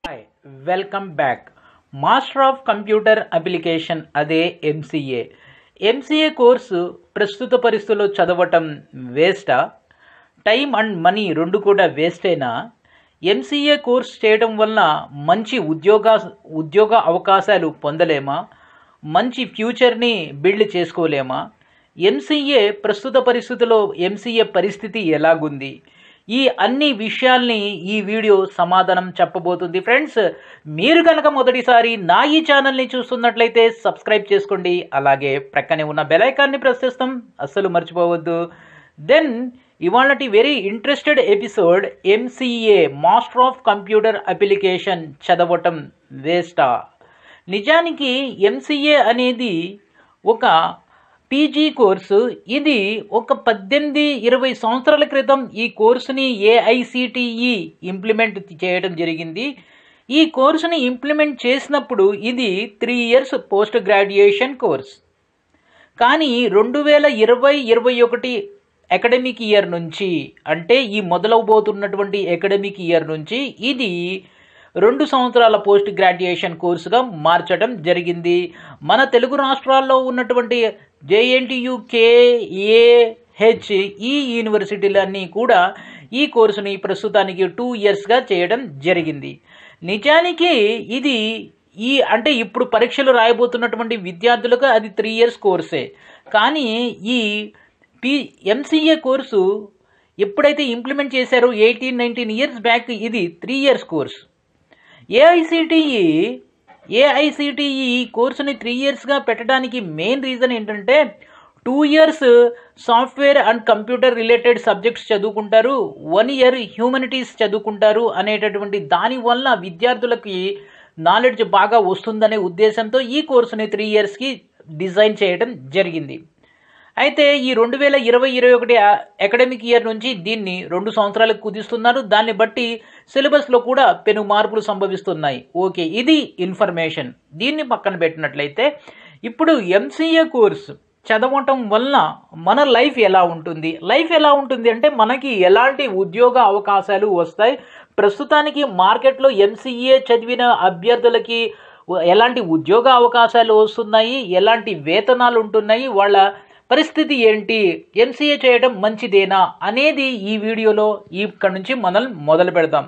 hi welcome back master of computer application అదే MCA MCA course ప్రస్తుత పరిస్థితుల్లో చదవటం వేస్టా టైం అండ్ మనీ రెండు కూడా వేస్టేనా ఎంసీఏ కోర్స్ చేయడం వల్ల మంచి ఉద్యోగ ఉద్యోగ అవకాశాలు పొందలేమా మంచి ఫ్యూచర్ని బిల్డ్ చేసుకోలేమా ఎంసీఏ ప్రస్తుత పరిస్థితుల్లో ఎంసీఏ పరిస్థితి ఎలాగుంది ఈ అన్ని విషయాల్ని ఈ వీడియో సమాధానం చెప్పబోతుంది ఫ్రెండ్స్ మీరు కనుక మొదటిసారి నా ఈ ఛానల్ని చూస్తున్నట్లయితే సబ్స్క్రైబ్ చేసుకోండి అలాగే ప్రక్కనే ఉన్న బెల్ ఐకాన్ని ప్రెస్ చేస్తాం అస్సలు మర్చిపోవద్దు దెన్ ఇవాళటి very interested episode MCA master of computer application చదవటం వేస్టా నిజానికి ఎంసీఏ అనేది ఒక పీజీ కోర్సు ఇది ఒక పద్దెనిమిది ఇరవై సంవత్సరాల క్రితం ఈ కోర్సుని ఏఐసిటిఈ ఇంప్లిమెంట్ చేయడం జరిగింది ఈ కోర్సుని ఇంప్లిమెంట్ చేసినప్పుడు ఇది three years post graduation course కానీ రెండు వేల ఇరవై ఇరవై ఒకటి అకాడమిక్ ఇయర్ నుంచి అంటే ఈ మొదలవబోతున్నటువంటి అకాడమిక్ ఇయర్ నుంచి ఇది రెండు సంవత్సరాల పోస్ట్ గ్రాడ్యుయేషన్ కోర్సుగా మార్చడం జరిగింది మన తెలుగు రాష్ట్రాల్లో ఉన్నటువంటి జేఎన్టీయు కేఏహెచ్ ఈ యూనివర్సిటీలన్నీ కూడా ఈ కోర్సుని ప్రస్తుతానికి టూ ఇయర్స్గా చేయడం జరిగింది నిజానికి ఇది ఈ అంటే ఇప్పుడు పరీక్షలు రాయబోతున్నటువంటి విద్యార్థులకు అది త్రీ ఇయర్స్ కోర్సే కానీ ఈ పి ఎంసీఏ కోర్సు ఎప్పుడైతే ఇంప్లిమెంట్ చేశారో ఎయిటీన్ నైన్టీన్ ఇయర్స్ బ్యాక్ ఇది three years course AICTE AICTE ఈ కోర్సుని త్రీ ఇయర్స్గా పెట్టడానికి మెయిన్ రీజన్ ఏంటంటే two years software and computer related subjects చదువుకుంటారు వన్ ఇయర్ హ్యూమనిటీస్ చదువుకుంటారు అనేటటువంటి దానివల్ల విద్యార్థులకి నాలెడ్జ్ బాగా వస్తుందనే ఉద్దేశంతో ఈ కోర్సుని త్రీ ఇయర్స్కి డిజైన్ చేయడం జరిగింది అయితే ఈ రెండు వేల ఇరవై ఇరవై ఒకటి అకాడమిక్ ఇయర్ నుంచి దీన్ని రెండు సంవత్సరాలకు కుదిస్తున్నారు దాన్ని బట్టి సిలబస్లో కూడా పెను మార్పులు సంభవిస్తున్నాయి ఓకే ఇది ఇన్ఫర్మేషన్ దీన్ని పక్కన పెట్టినట్లయితే ఇప్పుడు ఎంసీఏ కోర్స్ చదవటం వలన మన లైఫ్ ఎలా ఉంటుంది లైఫ్ ఎలా ఉంటుంది అంటే మనకి ఎలాంటి ఉద్యోగ అవకాశాలు వస్తాయి ప్రస్తుతానికి మార్కెట్లో ఎంసీఏ చదివిన అభ్యర్థులకి ఎలాంటి ఉద్యోగ అవకాశాలు వస్తున్నాయి ఎలాంటి వేతనాలు ఉంటున్నాయి వాళ్ళ పరిస్థితి ఏంటి ఎంసీఏ చేయడం మంచిదేనా అనేది ఈ వీడియోలో ఇక్కడ నుంచి మనం మొదలు పెడదాం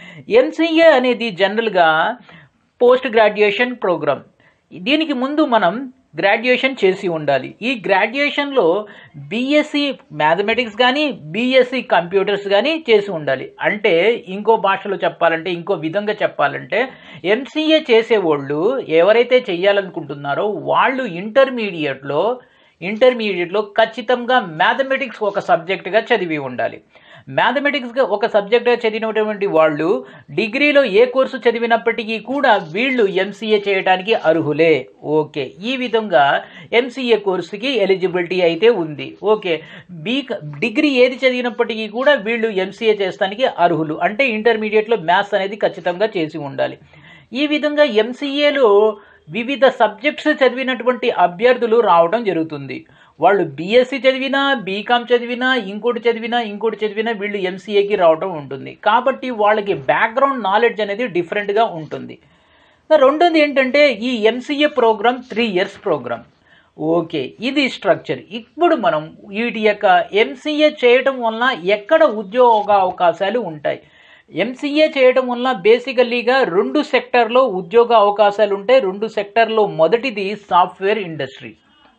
ఎంసీఏ అనేది జనరల్గా పోస్ట్ గ్రాడ్యుయేషన్ ప్రోగ్రామ్ దీనికి ముందు మనం గ్రాడ్యుయేషన్ చేసి ఉండాలి ఈ గ్రాడ్యుయేషన్లో బీఎస్సీ మ్యాథమెటిక్స్ కానీ బీఎస్సీ కంప్యూటర్స్ కానీ చేసి ఉండాలి అంటే ఇంకో భాషలో చెప్పాలంటే ఇంకో విధంగా చెప్పాలంటే ఎంసీఏ చేసేవాళ్ళు ఎవరైతే చేయాలనుకుంటున్నారో వాళ్ళు ఇంటర్మీడియట్లో ఇంటర్మీడియట్లో ఖచ్చితంగా మ్యాథమెటిక్స్ ఒక సబ్జెక్టుగా చదివి ఉండాలి మ్యాథమెటిక్స్గా ఒక సబ్జెక్టుగా చదివినటువంటి వాళ్ళు డిగ్రీలో ఏ కోర్సు చదివినప్పటికీ కూడా వీళ్ళు ఎంసీఏ చేయడానికి అర్హులే ఓకే ఈ విధంగా ఎంసీఏ కోర్సుకి ఎలిజిబిలిటీ అయితే ఉంది ఓకే బీ డిగ్రీ ఏది చదివినప్పటికీ కూడా వీళ్ళు ఎంసీఏ చేస్తానికి అర్హులు అంటే ఇంటర్మీడియట్లో మ్యాథ్స్ అనేది ఖచ్చితంగా చేసి ఉండాలి ఈ విధంగా ఎంసీఏలో వివిధ సబ్జెక్ట్స్ చదివినటువంటి అభ్యర్థులు రావడం జరుగుతుంది వాళ్ళు బీఎస్సీ చదివినా బీకామ్ చదివినా ఇంకోటి చదివినా ఇంకోటి చదివినా వీళ్ళు ఎంసీఏకి రావడం ఉంటుంది కాబట్టి వాళ్ళకి బ్యాక్గ్రౌండ్ నాలెడ్జ్ అనేది డిఫరెంట్గా ఉంటుంది రెండోది ఏంటంటే ఈ MCA programme three years programme okay ఇది స్ట్రక్చర్ ఇప్పుడు మనం వీటి యొక్క ఎంసీఏ చేయటం వలన ఎక్కడ ఉద్యోగ అవకాశాలు ఉంటాయి ఎంసీఏ చేయడం వల్ల బేసికల్లీగా రెండు సెక్టర్లో ఉద్యోగ అవకాశాలు ఉంటాయి రెండు సెక్టర్లో మొదటిది సాఫ్ట్వేర్ ఇండస్ట్రీ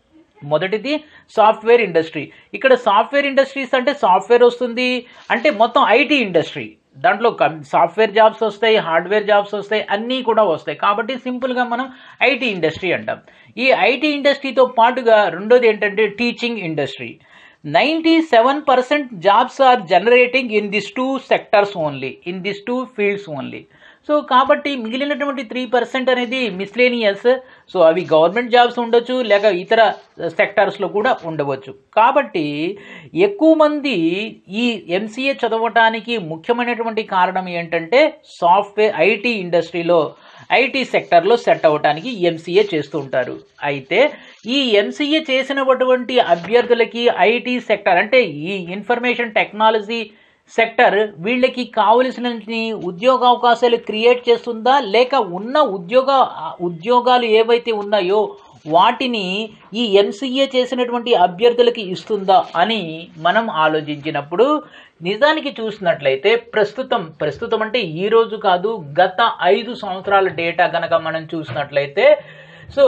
మొదటిది సాఫ్ట్వేర్ ఇండస్ట్రీ ఇక్కడ సాఫ్ట్వేర్ ఇండస్ట్రీస్ అంటే సాఫ్ట్వేర్ వస్తుంది అంటే మొత్తం ఐటీ ఇండస్ట్రీ దాంట్లో సాఫ్ట్వేర్ జాబ్స్ వస్తాయి హార్డ్వేర్ జాబ్స్ వస్తాయి అన్నీ కూడా వస్తాయి కాబట్టి సింపుల్గా మనం ఐటీ ఇండస్ట్రీ అంటాం ఈ ఐటీ ఇండస్ట్రీతో పాటుగా రెండోది ఏంటంటే teaching industry ninety seven percent jobs are generating in this two sectors only in this two fields only so కాబట్టి మిగిలినటువంటి త్రీ పర్సెంట్ అనేది మిస్లేనియస్ సో అవి గవర్నమెంట్ జాబ్స్ ఉండొచ్చు లేక ఇతర సెక్టార్స్లో కూడా ఉండవచ్చు కాబట్టి ఎక్కువ మంది ఈ ఎంసీఏ చదవటానికి ముఖ్యమైనటువంటి కారణం ఏంటంటే సాఫ్ట్వేర్ ఐటీ ఇండస్ట్రీలో ఐటీ సెక్టర్లో సెట్ అవ్వడానికి ఎంసీఏ చేస్తూ ఉంటారు అయితే ఈ ఎంసీఏ చేసినటువంటి అభ్యర్థులకి ఐటీ సెక్టర్ అంటే ఈ ఇన్ఫర్మేషన్ టెక్నాలజీ సెక్టర్ వీళ్ళకి కావలసిన ఉద్యోగ అవకాశాలు క్రియేట్ చేస్తుందా లేక ఉన్న ఉద్యోగ ఉద్యోగాలు ఏవైతే ఉన్నాయో వాటిని ఈ ఎంసీఏ చేసినటువంటి అభ్యర్థులకి ఇస్తుందా అని మనం ఆలోచించినప్పుడు నిజానికి చూసినట్లయితే ప్రస్తుతం ప్రస్తుతం అంటే ఈ రోజు కాదు గత ఐదు సంవత్సరాల డేటా కనుక మనం చూసినట్లయితే సో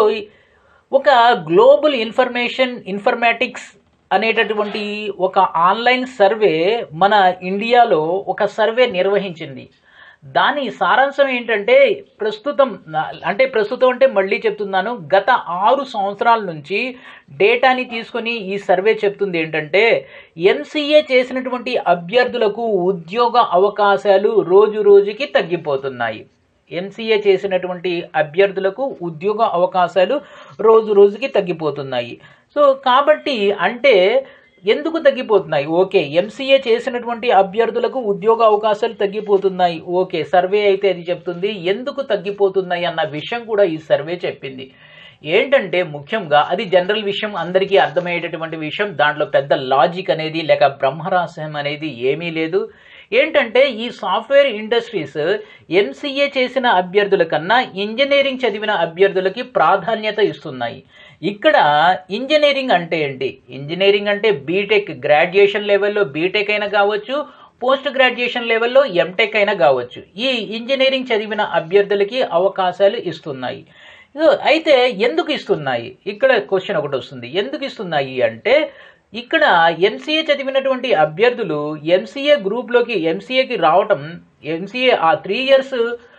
ఒక గ్లోబల్ ఇన్ఫర్మేషన్ ఇన్ఫర్మాటిక్స్ అనేటటువంటి ఒక ఆన్లైన్ సర్వే మన ఇండియాలో ఒక సర్వే నిర్వహించింది దాని సారాంశం ఏంటంటే ప్రస్తుతం అంటే ప్రస్తుతం అంటే మళ్ళీ చెప్తున్నాను గత ఆరు సంవత్సరాల నుంచి డేటాని తీసుకొని ఈ సర్వే చెప్తుంది ఏంటంటే ఎంసీఏ చేసినటువంటి అభ్యర్థులకు ఉద్యోగ అవకాశాలు రోజు రోజుకి తగ్గిపోతున్నాయి ఎంసీఏ చేసినటువంటి అభ్యర్థులకు ఉద్యోగ అవకాశాలు రోజు రోజుకి తగ్గిపోతున్నాయి సో కాబట్టి అంటే ఎందుకు తగ్గిపోతున్నాయి ఓకే ఎంసీఏ చేసినటువంటి అభ్యర్థులకు ఉద్యోగ అవకాశాలు తగ్గిపోతున్నాయి ఓకే సర్వే అయితే అది చెప్తుంది ఎందుకు తగ్గిపోతున్నాయి అన్న విషయం కూడా ఈ సర్వే చెప్పింది ఏంటంటే ముఖ్యంగా అది జనరల్ విషయం అందరికీ అర్థమయ్యేటటువంటి విషయం దాంట్లో పెద్ద లాజిక్ అనేది లేక బ్రహ్మరహస్యం అనేది ఏమీ లేదు ఏంటంటే ఈ సాఫ్ట్వేర్ ఇండస్ట్రీస్ ఎంసీఏ చేసిన అభ్యర్థుల కన్నా ఇంజనీరింగ్ చదివిన అభ్యర్థులకి ప్రాధాన్యత ఇస్తున్నాయి ఇక్కడ ఇంజనీరింగ్ అంటే ఏంటి ఇంజనీరింగ్ అంటే బీటెక్ గ్రాడ్యుయేషన్ లెవెల్లో బీటెక్ అయినా కావచ్చు పోస్ట్ గ్రాడ్యుయేషన్ లెవెల్లో ఎంటెక్ అయినా కావచ్చు ఈ ఇంజనీరింగ్ చదివిన అభ్యర్థులకి అవకాశాలు ఇస్తున్నాయి అయితే ఎందుకు ఇస్తున్నాయి ఇక్కడ క్వశ్చన్ ఒకటి వస్తుంది ఎందుకు ఇస్తున్నాయి అంటే ఇక్కడ ఎంసీఏ చదివినటువంటి అభ్యర్థులు ఎంసీఏ గ్రూప్లోకి ఎంసీఏకి రావటం ఎంసీఏ ఆ త్రీ ఇయర్స్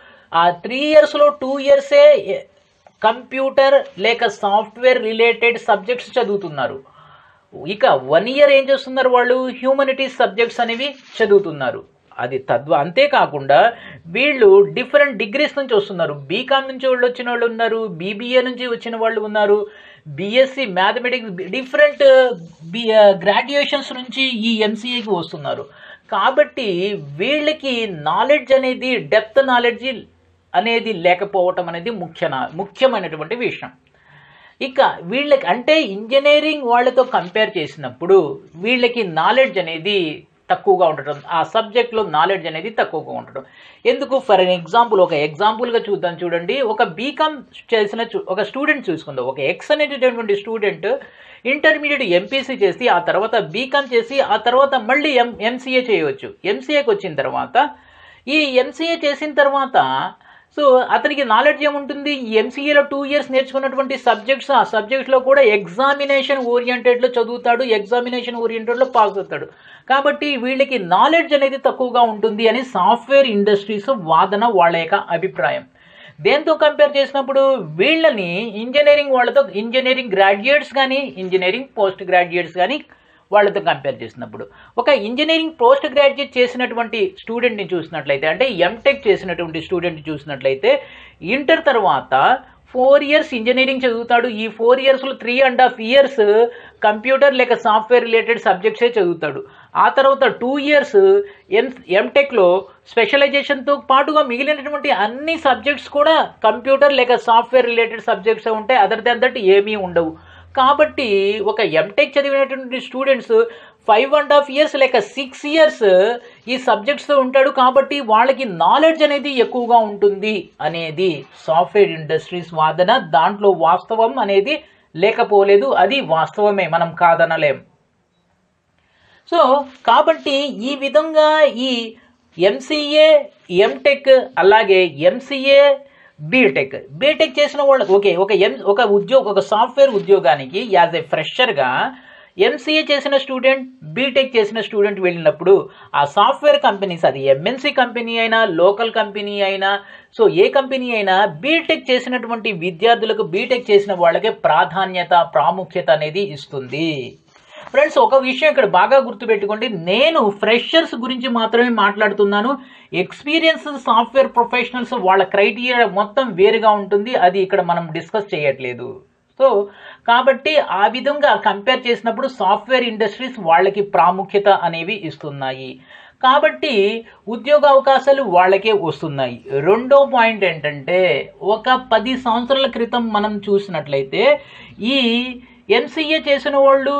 ఆ త్రీ ఇయర్స్లో టూ ఇయర్సే కంప్యూటర్ లేక సాఫ్ట్వేర్ రిలేటెడ్ సబ్జెక్ట్స్ చదువుతున్నారు ఇక వన్ ఇయర్ ఏం చేస్తున్నారు వాళ్ళు హ్యూమనిటీస్ సబ్జెక్ట్స్ అనేవి చదువుతున్నారు అది తద్వ అంతేకాకుండా వీళ్ళు డిఫరెంట్ డిగ్రీస్ నుంచి వస్తున్నారు బీకామ్ నుంచి వాళ్ళు వచ్చిన వాళ్ళు ఉన్నారు బీబీఏ నుంచి వచ్చిన వాళ్ళు ఉన్నారు BSc mathematics different B graduations నుంచి ఈ ఎంసీఏకి వస్తున్నారు కాబట్టి వీళ్ళకి నాలెడ్జ్ అనేది డెప్త్ నాలెడ్జ్ అనేది లేకపోవటం అనేది ముఖ్య ముఖ్యమైనటువంటి విషయం ఇక వీళ్ళకి అంటే ఇంజనీరింగ్ వాళ్ళతో కంపేర్ చేసినప్పుడు వీళ్ళకి నాలెడ్జ్ అనేది తక్కువగా ఉండటం ఆ సబ్జెక్ట్లో నాలెడ్జ్ అనేది తక్కువగా ఉండటం ఎందుకు ఫర్ ఎన్ ఎగ్జాంపుల్ ఒక ఎగ్జాంపుల్గా చూద్దాం చూడండి ఒక బీకామ్ చేసిన ఒక స్టూడెంట్ చూసుకుందాం ఒక ఎక్స్ అనేటటువంటి స్టూడెంట్ ఇంటర్మీడియట్ ఎంపీసీ చేసి ఆ తర్వాత బీకామ్ చేసి ఆ తర్వాత మళ్ళీ ఎం ఎంసీఏ చేయవచ్చు ఎంసీఏకి వచ్చిన తర్వాత ఈ ఎంసీఏ చేసిన తర్వాత సో అతనికి నాలెడ్జ్ ఏముంటుంది ఈ ఎంసీఏలో టూ ఇయర్స్ నేర్చుకున్నటువంటి సబ్జెక్ట్స్ ఆ సబ్జెక్ట్స్లో కూడా ఎగ్జామినేషన్ ఓరియంటెడ్లో చదువుతాడు ఎగ్జామినేషన్ ఓరియంటెడ్లో పాస్ అవుతాడు కాబట్టి వీళ్ళకి నాలెడ్జ్ అనేది తక్కువగా ఉంటుంది అని సాఫ్ట్వేర్ ఇండస్ట్రీస్ వాదన వాళ్ళ యొక్క అభిప్రాయం దేంతో కంపేర్ చేసినప్పుడు వీళ్ళని ఇంజనీరింగ్ వాళ్ళతో ఇంజనీరింగ్ గ్రాడ్యుయేట్స్ కానీ ఇంజనీరింగ్ పోస్ట్ గ్రాడ్యుయేట్స్ కానీ వాళ్ళతో కంపేర్ చేసినప్పుడు ఒక ఇంజనీరింగ్ పోస్ట్ గ్రాడ్యుయేట్ చేసినటువంటి స్టూడెంట్ని చూసినట్లయితే అంటే ఎంటెక్ చేసినటువంటి స్టూడెంట్ చూసినట్లయితే ఇంటర్ తర్వాత ఫోర్ ఇయర్స్ ఇంజనీరింగ్ చదువుతాడు ఈ ఫోర్ ఇయర్స్లో three and half years computer లేక సాఫ్ట్వేర్ రిలేటెడ్ సబ్జెక్ట్సే చదువుతాడు ఆ తర్వాత టూ ఇయర్స్ ఎం ఎంటెక్లో స్పెషలైజేషన్తో పాటుగా మిగిలినటువంటి అన్ని సబ్జెక్ట్స్ కూడా కంప్యూటర్ లేక సాఫ్ట్వేర్ రిలేటెడ్ సబ్జెక్ట్స్ ఉంటాయి అదర్ దాన్ దట్ ఏమీ ఉండవు కాబట్టి ఒక ఎంటెక్ చదివినటువంటి students five and half years లేక సిక్స్ ఇయర్స్ ఈ సబ్జెక్ట్స్తో ఉంటాడు కాబట్టి వాళ్ళకి నాలెడ్జ్ అనేది ఎక్కువగా ఉంటుంది అనేది సాఫ్ట్వేర్ ఇండస్ట్రీస్ వాదన దాంట్లో వాస్తవం అనేది లేకపోలేదు అది వాస్తవమే మనం కాదనలేం సో కాబట్టి ఈ విధంగా ఈ ఎంసీఏ ఎంటెక్ అలాగే ఎంసీఏ బీటెక్ బీటెక్ చేసిన వాళ్ళు ఓకే ఒక ఎం ఒక ఉద్యోగ ఒక సాఫ్ట్వేర్ ఉద్యోగానికి యాజ్ ఏ ఫ్రెషర్గా ఎంసీఏ చేసిన స్టూడెంట్ బీటెక్ చేసిన స్టూడెంట్ వెళ్ళినప్పుడు ఆ సాఫ్ట్వేర్ కంపెనీస్ అది ఎంఎన్సీ కంపెనీ అయినా లోకల్ కంపెనీ అయినా సో ఏ కంపెనీ అయినా బీటెక్ చేసినటువంటి విద్యార్థులకు బీటెక్ చేసిన వాళ్ళకే ప్రాధాన్యత ప్రాముఖ్యత అనేది ఇస్తుంది ఫ్రెండ్స్ ఒక విషయం ఇక్కడ బాగా గుర్తుపెట్టుకోండి నేను ఫ్రెషర్స్ గురించి మాత్రమే మాట్లాడుతున్నాను ఎక్స్పీరియన్స్ సాఫ్ట్వేర్ ప్రొఫెషనల్స్ వాళ్ళ క్రైటీరియా మొత్తం వేరుగా ఉంటుంది అది ఇక్కడ మనం డిస్కస్ చేయట్లేదు సో కాబట్టి ఆ విధంగా కంపేర్ చేసినప్పుడు సాఫ్ట్వేర్ ఇండస్ట్రీస్ వాళ్ళకి ప్రాముఖ్యత అనేవి ఇస్తున్నాయి కాబట్టి ఉద్యోగ అవకాశాలు వాళ్ళకే వస్తున్నాయి రెండో పాయింట్ ఏంటంటే ఒక పది సంవత్సరాల క్రితం మనం చూసినట్లయితే ఈ ఎంసీఏ చేసిన వాళ్ళు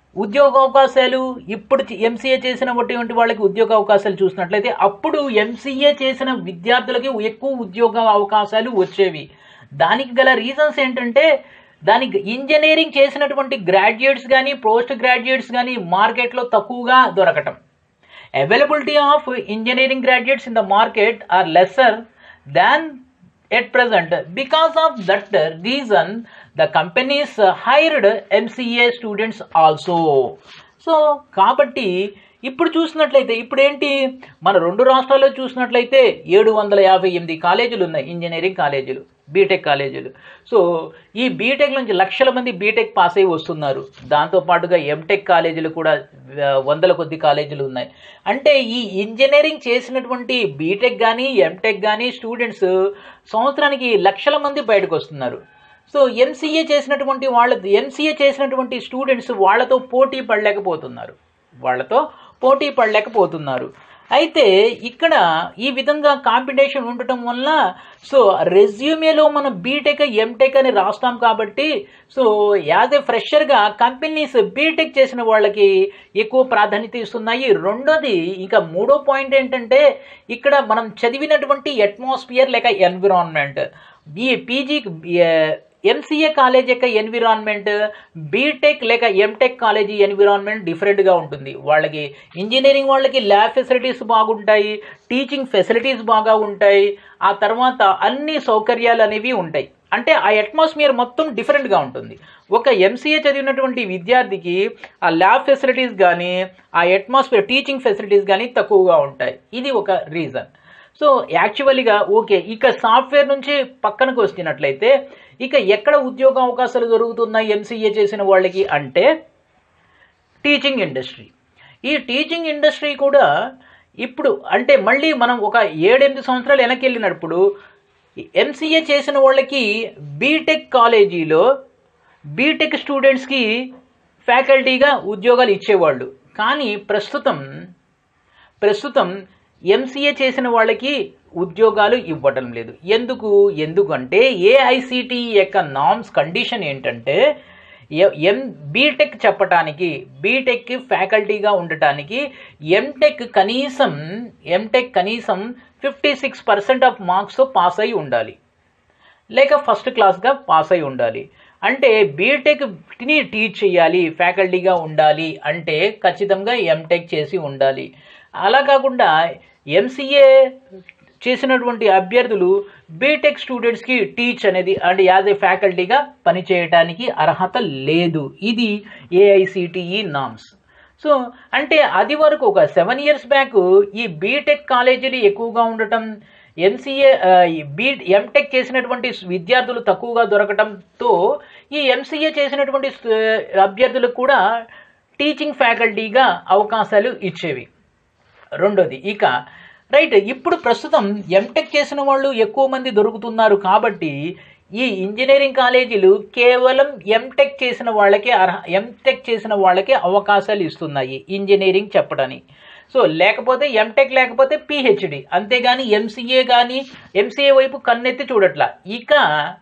ఉద్యోగ అవకాశాలు ఇప్పుడు ఎంసీఏ చేసినటువంటి వాళ్ళకి ఉద్యోగ అవకాశాలు చూసినట్లయితే అప్పుడు ఎంసీఏ చేసిన విద్యార్థులకి ఎక్కువ ఉద్యోగ అవకాశాలు వచ్చేవి దానికి గల రీజన్స్ ఏంటంటే దానికి ఇంజనీరింగ్ చేసినటువంటి గ్రాడ్యుయేట్స్ కానీ పోస్ట్ గ్రాడ్యుయేట్స్ కానీ మార్కెట్లో తక్కువగా దొరకటం availability of engineering graduates in the market are lesser than at present because of that reason the companies hired MCA students also so కాబట్టి ఇప్పుడు చూసినట్లయితే ఇప్పుడు ఏంటి మన రెండు రాష్ట్రాల్లో చూసినట్లయితే ఏడు వందల యాభై ఎనిమిది కాలేజీలు ఉన్నాయి ఇంజనీరింగ్ కాలేజీలు బీటెక్ కాలేజీలు సో ఈ బీటెక్ నుంచి లక్షల మంది బీటెక్ పాస్ అయి వస్తున్నారు దాంతోపాటుగా ఎంటెక్ కాలేజీలు కూడా ఆ, వందల కొద్ది కాలేజీలు ఉన్నాయి అంటే ఈ ఇంజనీరింగ్ చేసినటువంటి బీటెక్ కానీ ఎంటెక్ కానీ స్టూడెంట్స్ సంవత్సరానికి లక్షల మంది బయటకు వస్తున్నారు సో ఎంసీఏ చేసినటువంటి వాళ్ళ ఎంసీఏ చేసినటువంటి స్టూడెంట్స్ వాళ్ళతో పోటీ పడలేకపోతున్నారు వాళ్ళతో పోటీ పడలేకపోతున్నారు అయితే ఇక్కడ ఈ విధంగా కాంపిటీషన్ ఉండటం వల్ల సో రెజ్యూమేలో మనం బీటెక్ ఎంటెక్ అని రాస్తాం కాబట్టి సో యాజ్ ఏ ఫ్రెషర్గా కంపెనీస్ బీటెక్ చేసిన వాళ్ళకి ఎక్కువ ప్రాధాన్యత ఇస్తున్నాయి రెండోది ఇంకా మూడో పాయింట్ ఏంటంటే ఇక్కడ మనం చదివినటువంటి అట్మాస్ఫియర్ లేక ఎన్విరాన్మెంట్ ఈ పీజీ ఎంసీఏ కాలేజ్ యొక్క ఎన్విరాన్మెంట్ బీటెక్ లేక ఎంటెక్ కాలేజీ ఎన్విరాన్మెంట్ డిఫరెంట్గా ఉంటుంది వాళ్ళకి ఇంజనీరింగ్ వాళ్ళకి ల్యాబ్ ఫెసిలిటీస్ బాగుంటాయి టీచింగ్ ఫెసిలిటీస్ బాగా ఉంటాయి ఆ తర్వాత అన్ని సౌకర్యాలు అనేవి ఉంటాయి అంటే ఆ అట్మాస్ఫియర్ మొత్తం డిఫరెంట్గా ఉంటుంది ఒక ఎంసీఏ చదివినటువంటి విద్యార్థికి ఆ ల్యాబ్ ఫెసిలిటీస్ కానీ ఆ అట్మాస్ఫియర్ టీచింగ్ ఫెసిలిటీస్ కానీ తక్కువగా ఉంటాయి ఇది ఒక రీజన్ సో యాక్చువల్గా ఓకే ఇక సాఫ్ట్వేర్ నుంచి పక్కనకు వస్తున్నట్లయితే ఇక ఎక్కడ ఉద్యోగ అవకాశాలు దొరుకుతున్నాయి ఎంసీఏ చేసిన వాళ్ళకి అంటే టీచింగ్ ఇండస్ట్రీ ఈ టీచింగ్ ఇండస్ట్రీ కూడా ఇప్పుడు అంటే మళ్ళీ మనం ఒక ఏడెనిమిది సంవత్సరాలు వెనక్కి వెళ్ళినప్పుడు ఎంసీఏ చేసిన వాళ్ళకి బీటెక్ కాలేజీలో బీటెక్ స్టూడెంట్స్కి ఫ్యాకల్టీగా ఉద్యోగాలు ఇచ్చేవాళ్ళు కానీ ప్రస్తుతం ప్రస్తుతం ఎంసీఏ చేసిన వాళ్ళకి ఉద్యోగాలు ఇవ్వటం లేదు ఎందుకు ఎందుకంటే ఏఐసిటి యొక్క నామ్స్ కండిషన్ ఏంటంటే ఎ- ఎం బీటెక్ చెప్పటానికి బీటెక్ ఫ్యాకల్టీగా ఉండటానికి ఎంటెక్ కనీసం ఎంటెక్ కనీసం fifty six percent of marks pass అయి ఉండాలి లేక ఫస్ట్ క్లాస్గా పాస్ అయి ఉండాలి అంటే బీటెక్ని టీచ్ చేయాలి ఫ్యాకల్టీగా ఉండాలి అంటే ఖచ్చితంగా ఎంటెక్ చేసి ఉండాలి అలా కాకుండా ఎంసీఏ చేసినటువంటి అభ్యర్థులు బీటెక్ స్టూడెంట్స్కి టీచ్ అనేది అంటే యాజ్ ఏ ఫ్యాకల్టీగా పనిచేయడానికి అర్హత లేదు ఇది ఏఐసిటిఈ నామ్స్ సో అంటే అది వరకు ఒక సెవెన్ ఇయర్స్ బ్యాక్ ఈ బీటెక్ కాలేజీలు ఎక్కువగా ఉండటం ఎంసీఏ బీ ఎంటెక్ చేసినటువంటి విద్యార్థులు తక్కువగా దొరకటంతో ఈ ఎంసీఏ చేసినటువంటి స్- అభ్యర్థులకు కూడా టీచింగ్ ఫ్యాకల్టీగా అవకాశాలు ఇచ్చేవి రెండోది ఇక రైట్ ఇప్పుడు ప్రస్తుతం ఎంటెక్ చేసిన వాళ్ళు ఎక్కువ మంది దొరుకుతున్నారు కాబట్టి ఈ ఇంజనీరింగ్ కాలేజీలు కేవలం ఎంటెక్ చేసిన వాళ్ళకే అర్హ ఎంటెక్ చేసిన వాళ్ళకే అవకాశాలు ఇస్తున్నాయి ఇంజనీరింగ్ చెప్పడానికి సో లేకపోతే ఎంటెక్ లేకపోతే పిహెచ్డి అంతేగాని ఎంసీఏ కానీ ఎంసీఏ వైపు కన్నెత్తి చూడట్లా ఇక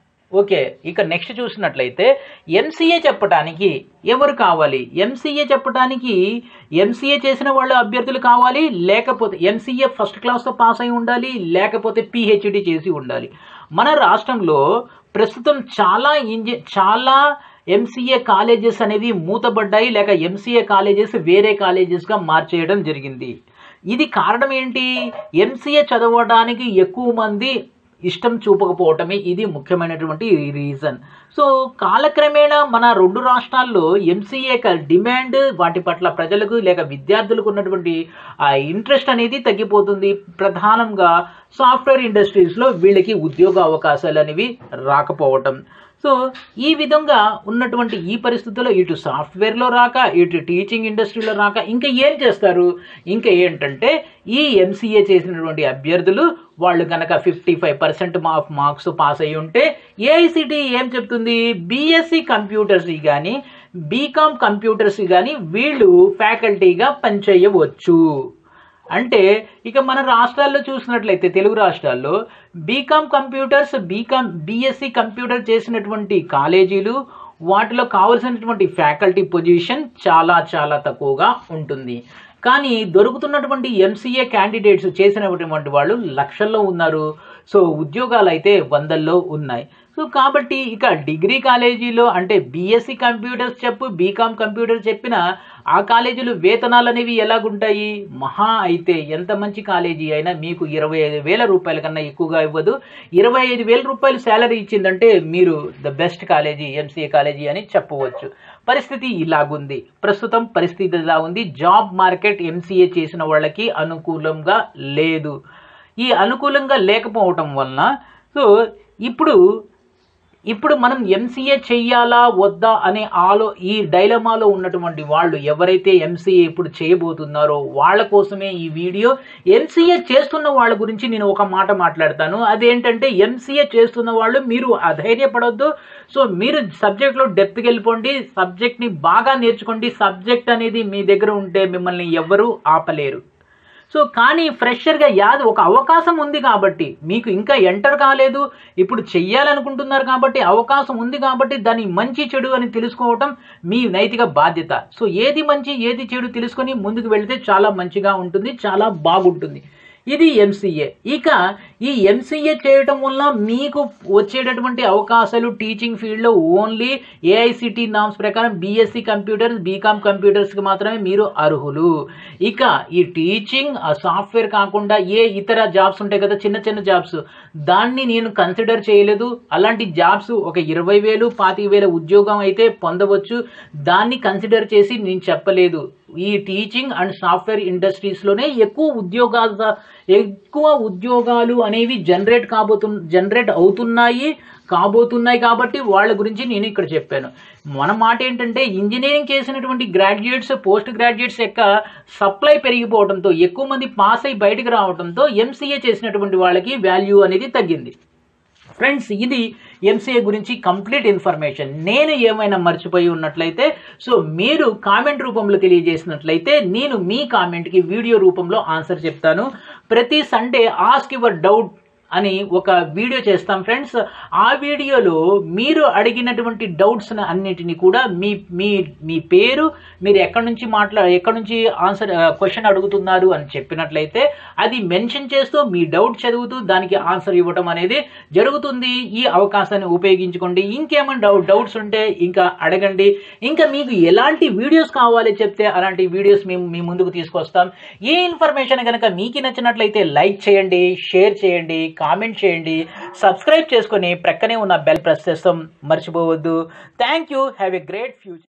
ఓకే ఇక నెక్స్ట్ చూసినట్లయితే ఎంసీఏ చెప్పటానికి ఎవరు కావాలి ఎంసీఏ చెప్పటానికి ఎంసీఏ చేసిన వాళ్ళు అభ్యర్థులు కావాలి లేకపోతే ఎంసీఏ ఫస్ట్ క్లాస్తో పాస్ అయి ఉండాలి లేకపోతే పిహెచ్డి చేసి ఉండాలి మన రాష్ట్రంలో ప్రస్తుతం చాలా ఇంజ చాలా ఎంసీఏ కాలేజెస్ అనేవి మూతబడ్డాయి లేక ఎంసీఏ కాలేజెస్ వేరే కాలేజెస్గా మార్చేయడం జరిగింది ఇది కారణం ఏంటి ఎంసీఏ చదవడానికి ఎక్కువ మంది ఇష్టం చూపకపోవటమే ఇది ముఖ్యమైనటువంటి రీజన్ సో కాలక్రమేణా మన రెండు రాష్ట్రాల్లో ఎంసీఏ డిమాండ్ వాటి పట్ల ప్రజలకు లేక విద్యార్థులకు ఉన్నటువంటి ఆ ఇంట్రెస్ట్ అనేది తగ్గిపోతుంది ప్రధానంగా సాఫ్ట్వేర్ ఇండస్ట్రీస్లో వీళ్ళకి ఉద్యోగ అవకాశాలు అనేవి రాకపోవటం సో ఈ విధంగా ఉన్నటువంటి ఈ పరిస్థితుల్లో ఇటు సాఫ్ట్వేర్లో రాక ఇటు టీచింగ్ ఇండస్ట్రీలో రాక ఇంకా ఏం చేస్తారు ఇంకా ఏంటంటే ఈ ఎంసీఏ చేసినటువంటి అభ్యర్థులు వాళ్ళు కనుక fifty five percent of marks pass అయి ఉంటే ఏఐసిటి ఏం చెప్తుంది బీఎస్సీ కంప్యూటర్స్ కానీ బీకామ్ కంప్యూటర్స్ కానీ వీళ్ళు ఫ్యాకల్టీగా పనిచేయవచ్చు అంటే ఇక మన రాష్ట్రాల్లో చూసినట్లయితే తెలుగు రాష్ట్రాల్లో BCom computers BCom BSc computer చేసినటువంటి కాలేజీలు వాటిలో కావలసినటువంటి ఫ్యాకల్టీ పొజిషన్ చాలా చాలా తక్కువగా ఉంటుంది కానీ దొరుకుతున్నటువంటి ఎంసీఏ క్యాండిడేట్స్ చేసినటువంటి వాళ్ళు లక్షల్లో ఉన్నారు సో ఉద్యోగాలు అయితే వందల్లో ఉన్నాయి సో కాబట్టి ఇక డిగ్రీ కాలేజీలో అంటే బీఎస్సీ కంప్యూటర్స్ చెప్పు బీకామ్ కంప్యూటర్ చెప్పిన ఆ కాలేజీలు వేతనాలు అనేవి ఎలాగుంటాయి మహా అయితే ఎంత మంచి కాలేజీ అయినా మీకు ఇరవై ఐదు వేల రూపాయల కన్నా ఎక్కువగా ఇవ్వదు ఇరవై ఐదు వేల రూపాయలు శాలరీ ఇచ్చిందంటే మీరు the best college MCA college అని చెప్పవచ్చు పరిస్థితి ఇలాగుంది ప్రస్తుతం పరిస్థితి ఇలా ఉంది జాబ్ మార్కెట్ ఎంసీఏ చేసిన వాళ్ళకి అనుకూలంగా లేదు ఈ అనుకూలంగా లేకపోవటం వలన సో ఇప్పుడు ఇప్పుడు మనం ఎంసీఏ చెయ్యాలా వద్దా అనే ఆలో ఈ డైలమాలో ఉన్నటువంటి వాళ్ళు ఎవరైతే ఎంసీఏ ఇప్పుడు చేయబోతున్నారో వాళ్ళ కోసమే ఈ వీడియో ఎంసీఏ చేస్తున్న వాళ్ళ గురించి నేను ఒక మాట మాట్లాడతాను అదేంటంటే ఎంసీఏ చేస్తున్న వాళ్ళు మీరు అధైర్యపడొద్దు సో మీరు సబ్జెక్ట్లో డెప్త్కి వెళ్ళిపోండి సబ్జెక్ట్ని బాగా నేర్చుకోండి సబ్జెక్ట్ అనేది మీ దగ్గర ఉంటే మిమ్మల్ని ఎవ్వరూ ఆపలేరు సో కానీ ఫ్రెషర్గా యాద్ ఒక అవకాశం ఉంది కాబట్టి మీకు ఇంకా ఎంటర్ కాలేదు ఇప్పుడు చెయ్యాలనుకుంటున్నారు కాబట్టి అవకాశం ఉంది కాబట్టి దాని మంచి చెడు అని తెలుసుకోవటం మీ నైతిక బాధ్యత సో ఏది మంచి ఏది చెడు తెలుసుకొని ముందుకు వెళితే చాలా మంచిగా ఉంటుంది చాలా బాగుంటుంది ఇది ఎంసీఏ ఇక ఈ ఎంసీఏ చేయటం వల్ల మీకు వచ్చేటటువంటి అవకాశాలు టీచింగ్ ఫీల్డ్లో ఓన్లీ ఏఐసిటి నామ్స్ ప్రకారం బీఎస్సీ కంప్యూటర్స్ బీకామ్ కంప్యూటర్స్కి మాత్రమే మీరు అర్హులు ఇక ఈ టీచింగ్ ఆ సాఫ్ట్వేర్ కాకుండా ఏ ఇతర జాబ్స్ ఉంటాయి కదా చిన్న చిన్న జాబ్స్ దాన్ని నేను కన్సిడర్ చేయలేదు అలాంటి జాబ్స్ ఒక ఇరవై వేలు పాతిక వేల ఉద్యోగం అయితే పొందవచ్చు దాన్ని కన్సిడర్ చేసి నేను చెప్పలేదు ఈ టీచింగ్ అండ్ సాఫ్ట్వేర్ ఇండస్ట్రీస్లోనే ఎక్కువ ఉద్యోగాలు ఎక్కువ ఉద్యోగాలు అనేవి జనరేట్ కాబోతు జనరేట్ అవుతున్నాయి కాబోతున్నాయి కాబట్టి వాళ్ళ గురించి నేను ఇక్కడ చెప్పాను మన మాట ఏంటంటే ఇంజనీరింగ్ చేసినటువంటి గ్రాడ్యుయేట్స్ పోస్ట్ గ్రాడ్యుయేట్స్ యొక్క సప్లై పెరిగిపోవడంతో ఎక్కువ మంది పాస్ అయి బయటకు రావడంతో ఎంసీఏ చేసినటువంటి వాళ్ళకి వాల్యూ అనేది తగ్గింది ఫ్రెండ్స్ ఇది ఎంసీఏ గురించి కంప్లీట్ ఇన్ఫర్మేషన్ నేను ఏమైనా మర్చిపోయి ఉన్నట్లయితే సో మీరు కామెంట్ రూపంలో తెలియజేసినట్లయితే నేను మీ కామెంట్కి వీడియో రూపంలో ఆన్సర్ చెప్తాను ప్రతి సండే ఆస్క్ యువర్ డౌట్ అని ఒక వీడియో చేస్తాం ఫ్రెండ్స్ ఆ వీడియోలో మీరు అడిగినటువంటి డౌట్స్ అన్నిటిని కూడా మీ మీ మీ పేరు మీరు ఎక్కడి నుంచి మాట్లా ఎక్కడి నుంచి ఆన్సర్ క్వశ్చన్ అడుగుతున్నారు అని చెప్పినట్లయితే అది మెన్షన్ చేస్తూ మీ డౌట్ చదువుతూ దానికి ఆన్సర్ ఇవ్వటం అనేది జరుగుతుంది ఈ అవకాశాన్ని ఉపయోగించుకోండి ఇంకేమైనా డౌట్ డౌట్స్ ఉంటే ఇంకా అడగండి ఇంకా మీకు ఎలాంటి వీడియోస్ కావాలి చెప్తే అలాంటి వీడియోస్ మేము మీ ముందుకు తీసుకొస్తాం ఈ ఇన్ఫర్మేషన్ కనుక మీకు నచ్చినట్లయితే లైక్ చేయండి షేర్ చేయండి కామెంట్ చేయండి సబ్స్క్రైబ్ చేసుకొని ప్రక్కనే ఉన్న బెల్ ప్రెస్ చేస్తాం మర్చిపోవద్దు thank you have a great future